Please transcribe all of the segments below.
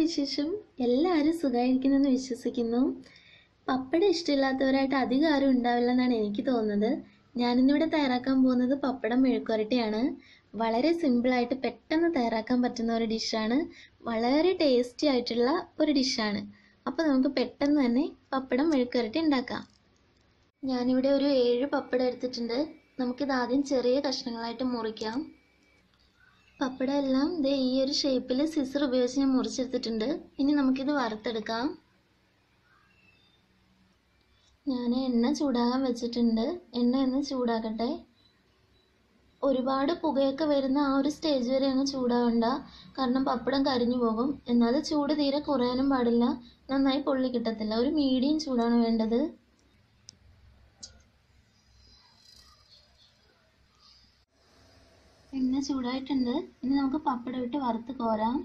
വിശേഷം എല്ലാവരും സുഖമായിരിക്കുന്നെന്ന് വിശ്വസിക്കുന്നു പപ്പടം ഇഷ്ടമില്ലാത്തവരായിട്ട് അധികം ആരും ഉണ്ടാവില്ലെന്നാണ് എനിക്ക് തോന്നുന്നത് ഞാനിന്നിവിടെ തയ്യാറാക്കാൻ പോകുന്നത് പപ്പടം മെഴുക്കുവരട്ടിയാണ് വളരെ സിമ്പിളായിട്ട് പെട്ടെന്ന് തയ്യാറാക്കാൻ പറ്റുന്ന ഒരു ഡിഷാണ് വളരെ ടേസ്റ്റി ആയിട്ടുള്ള ഒരു ഡിഷാണ് അപ്പോൾ നമുക്ക് പെട്ടെന്ന് തന്നെ പപ്പടം മെഴുക്കുവരട്ടി ഉണ്ടാക്കാം ഞാനിവിടെ ഒരു ഏഴ് പപ്പടം എടുത്തിട്ടുണ്ട് നമുക്കിത് ആദ്യം ചെറിയ കഷ്ണങ്ങളായിട്ട് മുറിക്കാം പപ്പടം എല്ലാം ദേ ഈ ഒരു ഷേപ്പിൽ സിസർ ഉപയോഗിച്ച് ഞാൻ മുറിച്ചെടുത്തിട്ടുണ്ട് ഇനി നമുക്കിത് വറുത്തെടുക്കാം ഞാൻ എണ്ണ ചൂടാകാൻ വെച്ചിട്ടുണ്ട് എണ്ണ ഒന്ന് ചൂടാക്കട്ടെ ഒരുപാട് പുകയൊക്കെ വരുന്ന ആ ഒരു സ്റ്റേജ് വരെ അങ്ങ് ചൂടാവണ്ട കാരണം പപ്പടം കരിഞ്ഞു പോകും എന്നാൽ ചൂട് തീരെ കുറയാനും പാടില്ല നന്നായി പൊള്ളി കിട്ടത്തില്ല ഒരു മീഡിയം ചൂടാണ് വേണ്ടത് എണ്ണ ചൂടായിട്ടുണ്ട് ഇനി നമുക്ക് പപ്പടം ഇട്ട് വറുത്ത് കോരാം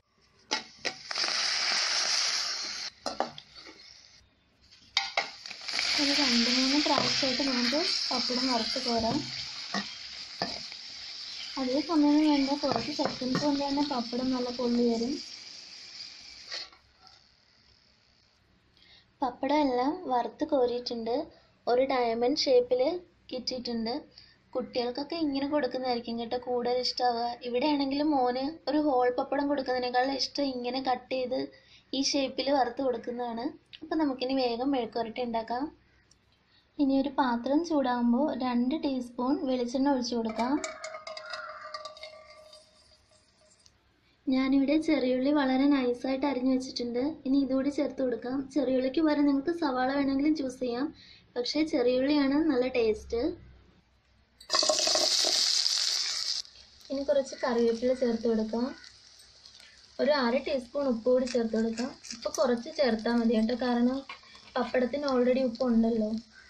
ഒരു രണ്ട് മൂന്ന് പ്രാവശ്യമായിട്ട് നമുക്ക് പപ്പടം വറുത്ത് കോരാം അതേ സമയം വേണ്ട കുറച്ച് സെക്കൻഡ്സ് കൊണ്ട് തന്നെ പപ്പടം നല്ല പൊള്ളി വരും പപ്പടം എല്ലാം വറുത്ത് കോരിയിട്ടുണ്ട് ഒരു ഡയമണ്ട് ഷേപ്പിൽ കിട്ടിയിട്ടുണ്ട് കുട്ടികൾക്കൊക്കെ ഇങ്ങനെ കൊടുക്കുന്നതായിരിക്കും കേട്ടോ കൂടുതൽ ഇഷ്ടമാവുക ഇവിടെ ആണെങ്കിലും മോന് ഒരു ഹോൾ പപ്പടം കൊടുക്കുന്നതിനേക്കാൾ ഇഷ്ടം ഇങ്ങനെ കട്ട് ചെയ്ത് ഈ ഷേപ്പിൽ വറുത്ത് കൊടുക്കുന്നതാണ് അപ്പോൾ നമുക്കിനി വേഗം മെഴുക്കുവരട്ടി ഉണ്ടാക്കാം ഇനി ഒരു പാത്രം ചൂടാകുമ്പോൾ രണ്ട് ടീസ്പൂൺ വെളിച്ചെണ്ണ ഒഴിച്ചു കൊടുക്കാം ഞാനിവിടെ ചെറിയുള്ളി വളരെ നൈസായിട്ട് അരിഞ്ഞു വെച്ചിട്ടുണ്ട് ഇനി ഇതുകൂടി ചേർത്ത് കൊടുക്കാം ചെറിയുള്ളിക്ക് പകരം നിങ്ങൾക്ക് സവാള വേണമെങ്കിലും ചൂസ് ചെയ്യാം പക്ഷേ ചെറിയുള്ളിയാണ് നല്ല ടേസ്റ്റ് ഇനി കുറച്ച് കറിവേപ്പില ചേർത്ത് കൊടുക്കാം ഒരു അര ടീസ്പൂൺ ഉപ്പ് കൂടി ചേർത്ത് കൊടുക്കാം ഉപ്പ് കുറച്ച് ചേർത്താൽ മതി കേട്ടോ കാരണം പപ്പടത്തിന് ഓൾറെഡി ഉപ്പ് ഉണ്ടല്ലോ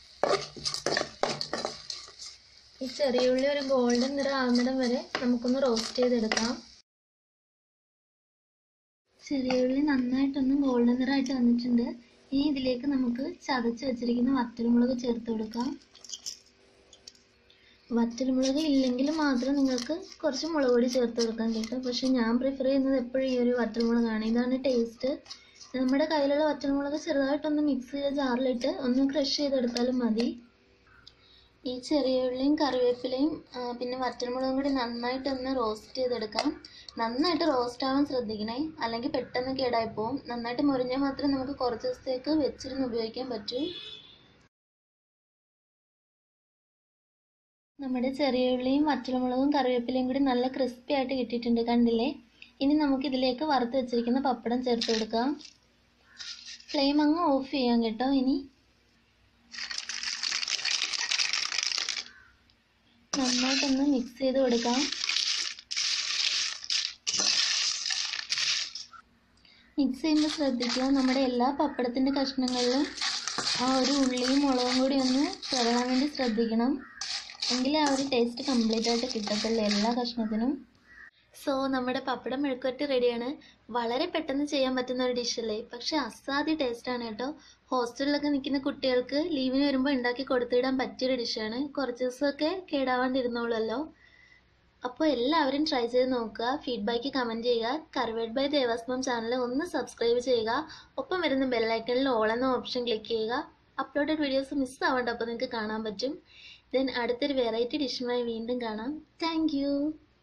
ഈ ചെറിയ ഉള്ളി ഒരു ഗോൾഡൻ നിറം ആവുന്നിടം വരെ നമുക്കൊന്ന് റോസ്റ്റ് ചെയ്തെടുക്കാം ചെറിയ ഉള്ളി നന്നായിട്ടൊന്ന് ഗോൾഡൻ നിറമായിട്ട് വന്നിട്ടുണ്ട് ഇനി ഇതിലേക്ക് നമുക്ക് ചതച്ച് വെച്ചിരിക്കുന്ന വറ്റൽമുളക് ചേർത്ത് കൊടുക്കാം വറ്റൽമുളക് ഇല്ലെങ്കിൽ മാത്രം നിങ്ങൾക്ക് കുറച്ച് മുളക് പൊടി ചേർത്ത് കൊടുക്കാൻ കേട്ടോ പക്ഷെ ഞാൻ പ്രിഫർ ചെയ്യുന്നത് എപ്പോഴും ഈ ഒരു വറ്റൽമുളകാണ് ഇതാണ് ടേസ്റ്റ് നമ്മുടെ കയ്യിലുള്ള വറ്റൽമുളക് ചെറുതായിട്ടൊന്ന് മിക്സ് ചെയ്ത ജാറിലിട്ട് ഒന്ന് ക്രഷ് ചെയ്തെടുത്താലും മതി ഈ ചെറിയ ഉള്ളിയും കറിവേപ്പിലയും പിന്നെ വറ്റൽമുളകും കൂടി നന്നായിട്ടൊന്ന് റോസ്റ്റ് ചെയ്തെടുക്കാം നന്നായിട്ട് റോസ്റ്റ് ആവാൻ ശ്രദ്ധിക്കണേ അല്ലെങ്കിൽ പെട്ടെന്ന് കേടായി പോവും നന്നായിട്ട് മുരിഞ്ഞാൽ മാത്രമേ നമുക്ക് കുറച്ച് ദിവസത്തേക്ക് വെച്ചിരുന്ന് ഉപയോഗിക്കാൻ പറ്റൂ നമ്മുടെ ചെറിയ ഉള്ളിയും വറ്റൽമുളകും കറിവേപ്പിലയും കൂടി നല്ല ക്രിസ്പി ആയിട്ട് കിട്ടിയിട്ടുണ്ട് കണ്ടില്ലേ ഇനി നമുക്ക് ഇതിലേക്ക് വറുത്ത് വെച്ചിരിക്കുന്ന പപ്പടം ചേർത്ത് കൊടുക്കാം ഫ്ലെയിം അങ്ങ് ഓഫ് ചെയ്യാം കേട്ടോ ഇനി നന്നായിട്ടൊന്ന് മിക്സ് ചെയ്ത് കൊടുക്കാം മിക്സ് ചെയ്യുമ്പോൾ ശ്രദ്ധിക്കുക നമ്മുടെ എല്ലാ പപ്പടത്തിൻ്റെ കഷ്ണങ്ങളിലും ആ ഒരു ഉള്ളിയും മുളകും കൂടി ഒന്ന് ചേരാൻ വേണ്ടി ശ്രദ്ധിക്കണം എങ്കിലേ ആ ഒരു ടേസ്റ്റ് കംപ്ലീറ്റ് ആയിട്ട് കിട്ടത്തുള്ളൂ എല്ലാ കഷ്ണത്തിനും സോ നമ്മുടെ പപ്പടം മെഴുക്കുവരട്ടി റെഡിയാണ് വളരെ പെട്ടെന്ന് ചെയ്യാൻ പറ്റുന്ന ഒരു ഡിഷല്ലേ പക്ഷെ അസാധ്യ ടേസ്റ്റാണ് കേട്ടോ ഹോസ്റ്റലിലൊക്കെ നിൽക്കുന്ന കുട്ടികൾക്ക് ലീവിന് വരുമ്പോൾ ഉണ്ടാക്കി കൊടുത്തിടാൻ പറ്റിയൊരു ഡിഷാണ് കുറച്ച് ദിവസമൊക്കെ കേടാവാണ്ടിരുന്നോളല്ലോ അപ്പോൾ എല്ലാവരും ട്രൈ ചെയ്ത് നോക്കുക ഫീഡ്ബാക്ക് കമൻറ്റ് ചെയ്യുക കർവേഡ് ബൈ ദേവാസ്മം ചാനൽ ഒന്ന് സബ്സ്ക്രൈബ് ചെയ്യുക ഒപ്പം വരുന്ന ബെല്ലൈക്കണിൽ ഓൾ എന്ന ഓപ്ഷൻ ക്ലിക്ക് ചെയ്യുക അപ്ലോഡഡ് വീഡിയോസ് മിസ് ആവേണ്ട അപ്പോൾ നിങ്ങൾക്ക് കാണാൻ പറ്റും ദെൻ അടുത്തൊരു വെറൈറ്റി ഡിഷുമായി വീണ്ടും കാണാം താങ്ക്